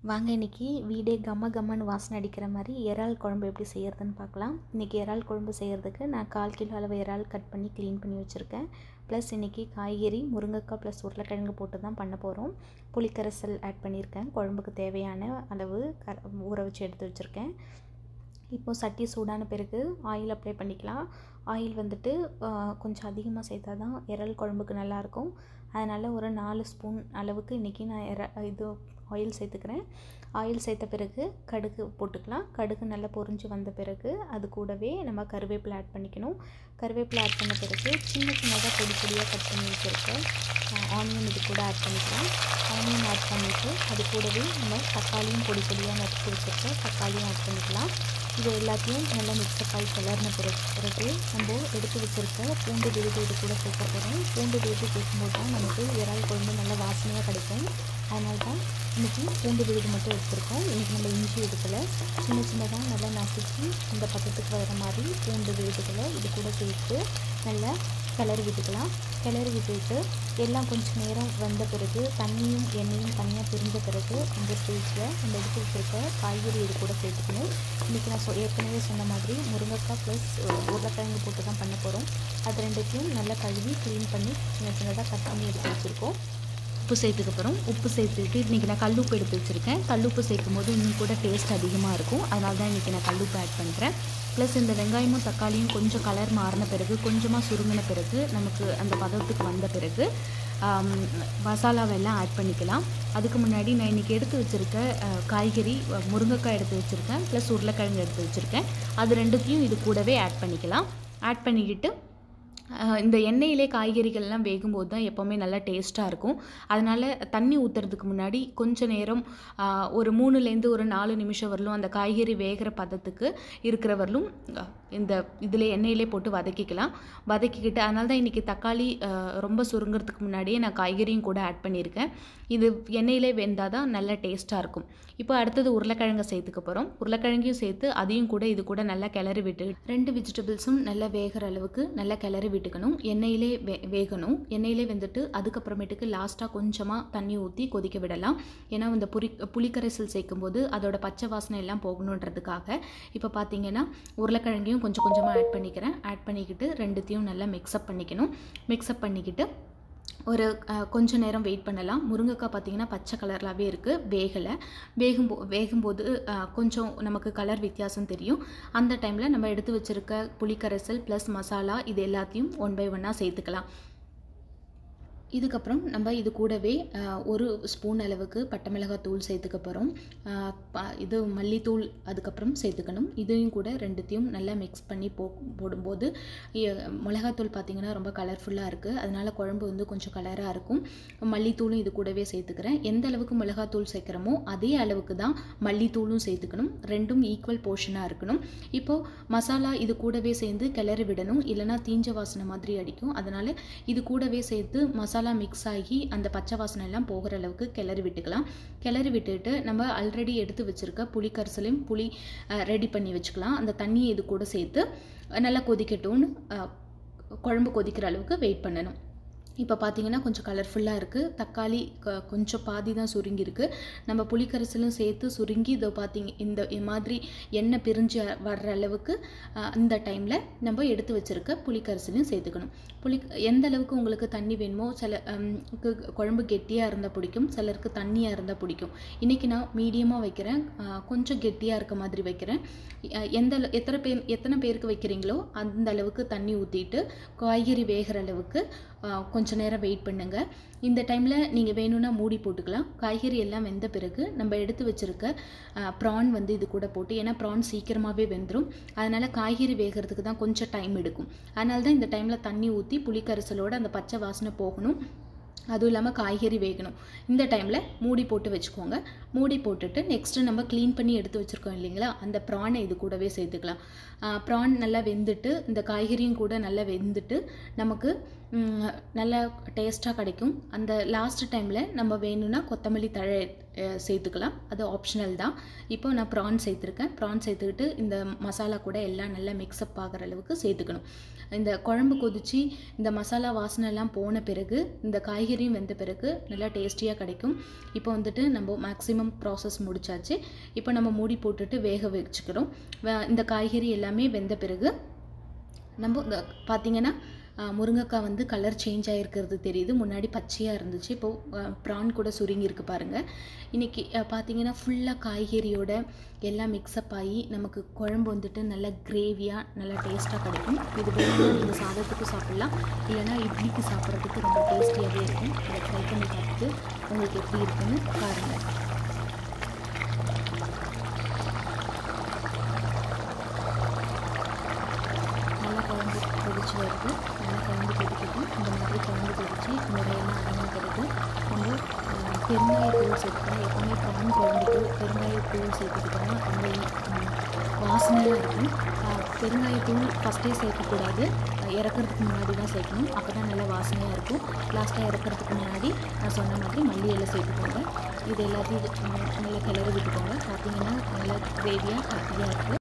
வாங்க இன்றைக்கி வீடே கம்ம கம்மன்னு வாசனை அடிக்கிற மாதிரி இறால் குழம்பு எப்படி செய்கிறதுன்னு பார்க்கலாம் இன்றைக்கி இறால் குழம்பு செய்கிறதுக்கு நான் கால் கிலோ அளவு இறால் கட் பண்ணி க்ளீன் பண்ணி வச்சுருக்கேன் ப்ளஸ் இன்றைக்கி காய்கறி முருங்கைக்காய் ப்ளஸ் உருளைக்கிழங்கு போட்டு தான் பண்ண போகிறோம் புளிக்கரைசல் ஆட் பண்ணியிருக்கேன் குழம்புக்கு தேவையான அளவு க ஊற வச்சு எடுத்து வச்சுருக்கேன் இப்போது சட்டி சூடான பிறகு ஆயில் அப்ளை பண்ணிக்கலாம் ஆயில் வந்துட்டு கொஞ்சம் அதிகமாக சேர்த்தா தான் இறால் குழம்புக்கு நல்லாயிருக்கும் அதனால் ஒரு நாலு ஸ்பூன் அளவுக்கு இன்றைக்கி நான் இற இது ஆயில் சேர்த்துக்கிறேன் ஆயில் சேர்த்த பிறகு கடுகு போட்டுக்கலாம் கடுகு நல்லா பொரிஞ்சு வந்த பிறகு அது கூடவே நம்ம கருவேப்பிலை ஆட் பண்ணிக்கணும் கருவேப்பிலை ஆட் பண்ண பிறகு சின்ன சின்னதாக பொடி பொடியாக கட் பண்ணி வச்சுருக்கேன் ஆனியன் இது கூட ஆட் பண்ணிக்கலாம் ஆனியன் ஆட் பண்ணிவிட்டு அது கூடவே நம்ம தக்காளியும் பொடி பொடியாக நறுக்கி வச்சுருக்கேன் தக்காளியும் ஆட் பண்ணிக்கலாம் இது எல்லாத்தையும் நல்லா மிக்சப் ஆகி கிளறின பிறகு பிறகு நம்ம எடுத்து வச்சுருக்க பூண்டு விழுது இது கூட சேர்க்க போகிறோம் பூண்டு விழுது சேர்க்கும்போது தான் நமக்கு இறால் குழம்பு நல்லா வாசனையாக கிடைக்கும் அதனால தான் இன்றைக்கி பூண்டு விழுது மட்டும் எடுத்துருக்கோம் இன்றைக்கி நம்ம இஞ்சி எடுக்கலை சின்ன சின்னதாக நல்லா நசுக்கி இந்த பக்கத்துக்கு வர மாதிரி பூண்டு விழுதுகளை இது கூட சேர்த்து நல்லா கிளறி விட்டுக்கலாம் கிளறி விட்டுட்டு எல்லாம் கொஞ்சம் நேரம் வந்த பிறகு தண்ணியும் எண்ணெயும் தனியாக பிரிஞ்ச பிறகு அந்த ஸ்டேஜில் நம்ம எடுத்து வச்சுருக்க காய்கறி இது கூட சேர்த்துக்கணும் இன்றைக்கி நான் சொ ஏற்கனவே சொன்ன மாதிரி முருங்கைக்காய் ப்ளஸ் உருளைக்கிழங்கு போட்டு தான் பண்ண போகிறோம் அது ரெண்டுத்தையும் நல்லா கழுவி க்ளீன் பண்ணி சின்ன சின்னதாக கட் பண்ணி எடுத்து வச்சுருக்கோம் உப்பு சேர்த்துக்கப்புறம் உப்பு சேர்த்துட்டு இன்றைக்கி நான் கல்லுப்பு எடுத்து வச்சுருக்கேன் கல்லுப்பு சேர்க்கும் போது இன்னும் கூட டேஸ்ட் அதிகமாக இருக்கும் அதனால தான் இன்றைக்கி நான் கல்லுப்பு ஆட் பண்ணுறேன் ப்ளஸ் இந்த வெங்காயமும் தக்காளியும் கொஞ்சம் கலர் மாறின பிறகு கொஞ்சமாக சுருங்கின பிறகு நமக்கு அந்த பதத்துக்கு வந்த பிறகு மசாலாவெல்லாம் ஆட் பண்ணிக்கலாம் அதுக்கு முன்னாடி நான் இன்றைக்கி எடுத்து வச்சுருக்க காய்கறி முருங்கைக்காய் எடுத்து வச்சுருக்கேன் ப்ளஸ் உருளைக்கிழங்கு எடுத்து வச்சுருக்கேன் அது ரெண்டுத்தையும் இது கூடவே ஆட் பண்ணிக்கலாம் ஆட் பண்ணிக்கிட்டு இந்த எண்ணெயிலே காய்கறிகள்லாம் வேகும்போது தான் எப்போவுமே நல்லா டேஸ்ட்டாக இருக்கும் அதனால் தண்ணி ஊற்றுறதுக்கு முன்னாடி கொஞ்ச நேரம் ஒரு மூணுலேருந்து ஒரு நாலு நிமிஷம் வரலும் அந்த காய்கறி வேகிற பதத்துக்கு இருக்கிற வரலும் இந்த இதில் எண்ணெயிலே போட்டு வதக்கிக்கலாம் வதக்கிக்கிட்டு அதனால தான் இன்றைக்கி தக்காளி ரொம்ப சுருங்கிறதுக்கு முன்னாடியே நான் காய்கறியும் கூட ஆட் பண்ணியிருக்கேன் இது எண்ணெயிலே வெந்தால் தான் நல்ல டேஸ்ட்டாக இருக்கும் இப்போ அடுத்தது உருளைக்கிழங்கை சேர்த்துக்க போகிறோம் உருளைக்கிழங்கையும் சேர்த்து அதையும் கூட இது கூட நல்லா கிளறி விட்டு ரெண்டு வெஜிடபிள்ஸும் நல்லா வேகிற அளவுக்கு நல்லா கிளறி விட்டுக்கணும் எண்ணெயிலே வே வேகணும் எண்ணெயிலே வெந்துட்டு அதுக்கப்புறமேட்டுக்கு லாஸ்ட்டாக கொஞ்சமாக தண்ணி ஊற்றி கொதிக்க விடலாம் ஏன்னா இந்த புளி புளிக்கரைசல் சேர்க்கும்போது அதோட பச்சை வாசனை எல்லாம் போகணுன்றதுக்காக இப்போ பார்த்தீங்கன்னா உருளைக்கிழங்கையும் கொஞ்சம் கொஞ்சமாக ஆட் பண்ணிக்கிறேன் ஆட் பண்ணிக்கிட்டு ரெண்டுத்தையும் நல்லா மிக்ஸ்அப் பண்ணிக்கணும் மிக்ஸ்அப் பண்ணிக்கிட்டு ஒரு கொஞ்ச நேரம் வெயிட் பண்ணலாம் முருங்கைக்காய் பார்த்திங்கன்னா பச்சை கலர்லாகவே இருக்குது வேகலை வேகும்போ வேகும்போது கொஞ்சம் நமக்கு கலர் வித்தியாசம் தெரியும் அந்த டைமில் நம்ம எடுத்து வச்சுருக்க புளிக்கரைசல் ப்ளஸ் மசாலா இது எல்லாத்தையும் ஒன் பை ஒன்னாக சேர்த்துக்கலாம் இதுக்கப்புறம் நம்ம இது கூடவே ஒரு ஸ்பூன் அளவுக்கு பட்டை மிளகாய் தூள் சேர்த்துக்க போகிறோம் இது மல்லித்தூள் அதுக்கப்புறம் சேர்த்துக்கணும் இதையும் கூட ரெண்டுத்தையும் நல்லா மிக்ஸ் பண்ணி போ போடும்போது மிளகாத்தூள் பார்த்திங்கன்னா ரொம்ப கலர்ஃபுல்லாக இருக்குது அதனால் குழம்பு வந்து கொஞ்சம் கலராக இருக்கும் மல்லித்தூளும் இது கூடவே சேர்த்துக்கிறேன் எந்த அளவுக்கு மிளகாத்தூள் சேர்க்குறோமோ அதே அளவுக்கு தான் மல்லித்தூளும் சேர்த்துக்கணும் ரெண்டும் ஈக்குவல் போர்ஷனாக இருக்கணும் இப்போது மசாலா இது கூடவே சேர்ந்து கிளறி விடணும் இல்லைனா தீஞ்ச வாசனை மாதிரி அடிக்கும் அதனால் இது கூடவே சேர்த்து மசாலா மசாலா மிக்ஸ் ஆகி அந்த பச்சை வாசனை எல்லாம் போகிற அளவுக்கு கிளறி விட்டுக்கலாம் கிளறி விட்டுட்டு நம்ம ஆல்ரெடி எடுத்து வச்சுருக்க புளி கரிசலையும் புளி ரெடி பண்ணி வச்சுக்கலாம் அந்த தண்ணியை இது கூட சேர்த்து நல்லா கொதிக்கட்டும்னு குழம்பு கொதிக்கிற அளவுக்கு வெயிட் பண்ணணும் இப்போ பார்த்தீங்கன்னா கொஞ்சம் கலர்ஃபுல்லாக இருக்குது தக்காளி க கொஞ்சம் பாதி தான் சுருங்கியிருக்கு நம்ம புளிக்கரைசலும் சேர்த்து சுருங்கி இதை பார்த்தீங்க இந்த மாதிரி எண்ணெய் பிரிஞ்சு வர்ற அளவுக்கு அந்த டைமில் நம்ம எடுத்து வச்சுருக்க புளிக்கரைசலையும் சேர்த்துக்கணும் புளி எந்த அளவுக்கு உங்களுக்கு தண்ணி வேணுமோ சில குழம்பு கெட்டியாக இருந்தால் பிடிக்கும் சிலருக்கு தண்ணியாக இருந்தால் பிடிக்கும் இன்றைக்கி நான் மீடியமாக வைக்கிறேன் கொஞ்சம் கெட்டியாக இருக்க மாதிரி வைக்கிறேன் எந்த எத்தனை பேர் எத்தனை பேருக்கு வைக்கிறீங்களோ அந்த அளவுக்கு தண்ணி ஊற்றிட்டு காய்கறி வேகிற அளவுக்கு கொஞ்சம் நேரம் வெயிட் பண்ணுங்கள் இந்த டைமில் நீங்கள் வேணும்னா மூடி போட்டுக்கலாம் காய்கறி எல்லாம் வெந்த பிறகு நம்ம எடுத்து வச்சுருக்க ப்ரான் வந்து இது கூட போட்டு ஏன்னா ப்ரான் சீக்கிரமாகவே வெந்துடும் அதனால் காய்கறி வேகிறதுக்கு தான் கொஞ்சம் டைம் எடுக்கும் அதனால தான் இந்த டைமில் தண்ணி ஊற்றி புளிக்கரைசலோடு அந்த பச்சை வாசனை போகணும் அதுவும் இல்லாமல் காய்கறி வேகணும் இந்த டைமில் மூடி போட்டு வச்சுக்கோங்க மூடி போட்டுட்டு நெக்ஸ்ட்டு நம்ம க்ளீன் பண்ணி எடுத்து வச்சுருக்கோம் இல்லைங்களா அந்த ப்ரானை இது கூடவே சேர்த்துக்கலாம் ப்ரான் நல்லா வெந்துட்டு இந்த காய்கறியும் கூட நல்லா வெந்துட்டு நமக்கு நல்லா டேஸ்ட்டாக கிடைக்கும் அந்த லாஸ்ட் டைமில் நம்ம வேணும்னா கொத்தமல்லி தழை அஹ், சேர்த்துக்கலாம் அது ஆப்ஷனல் தான் இப்போ நான் ப்ரான் சேர்த்துருக்கேன் ப்ரான் சேர்த்துக்கிட்டு இந்த மசாலா கூட எல்லாம் நல்லா மிக்ஸ்அப் ஆகிற அளவுக்கு சேர்த்துக்கணும் இந்த குழம்பு கொதிச்சு இந்த மசாலா வாசனைலாம் போன பிறகு இந்த காய்கறியும் வெந்த பிறகு நல்லா டேஸ்டியாக கிடைக்கும் இப்போ வந்துட்டு நம்ம மேக்ஸிமம் ப்ராசஸ் முடிச்சாச்சு இப்போ நம்ம மூடி போட்டுட்டு வேக வச்சுக்கிறோம் வே- இந்த காய்கறி எல்லாமே வெந்த பிறகு நம்ம இந்த பார்த்தீங்கன்னா அஹ், முருங்கைக்காய் வந்து கலர் சேஞ்ச் ஆகிருக்கிறது தெரியுது முன்னாடி பச்சையாக இருந்துச்சு இப்போது ப்ரான் கூட சுருங்கியிருக்கு பாருங்கள் இன்றைக்கி பார்த்தீங்கன்னா ஃபுல்லாக காய்கறியோட எல்லாம் மிக்ஸ்அப் ஆகி நமக்கு குழம்பு வந்துட்டு நல்ல கிரேவியாக நல்லா டேஸ்ட்டாக கிடைக்கும் இது வேணும்னா நீங்கள் சாதத்துக்கு சாப்பிட்லாம் இல்லைன்னா இட்லிக்கு சாப்பிட்றதுக்கு ரொம்ப டேஸ்டியாகவே இருக்கும் இதை ட்ரை பண்ணி பார்த்துட்டு உங்களுக்கு எப்படி இருக்குன்னு பாருங்கள் நல்லா குழம்பு கொதிச்சு வருது நல்லா குழம்பு கொதிக்கட்டும் இந்த மாதிரி குழம்பு கொதிச்சு நிறையெல்லாம் அடங்கின பிறகு நம்ம அஹ், பெருங்காயத்தூள் சேர்த்துக்கணும் எப்போவுமே ப்ரான் குழம்புக்கு பெருங்காயத்தூள் சேர்த்துக்கிட்டோம்னா ரொம்ப ம், வாசனையாக இருக்கும் அஹ், பெருங்காயத்தூள் ஃபஸ்ட்டே சேர்க்கக்கூடாது அஹ், இறக்கறதுக்கு முன்னாடி தான் சேர்க்கணும் அப்போ தான் நல்லா வாசனையாக இருக்கும் லாஸ்ட்டாக இறக்கறதுக்கு முன்னாடி நான் சொன்ன மாதிரி மல்லி இலை சேர்த்துக்கோங்க இது எல்லாத்தையும் ம், நல்லா கிளறி விட்டுக்கோங்க பார்த்தீங்கன்னா நல்லா கிரேவியாக கட்டியாக இருக்குது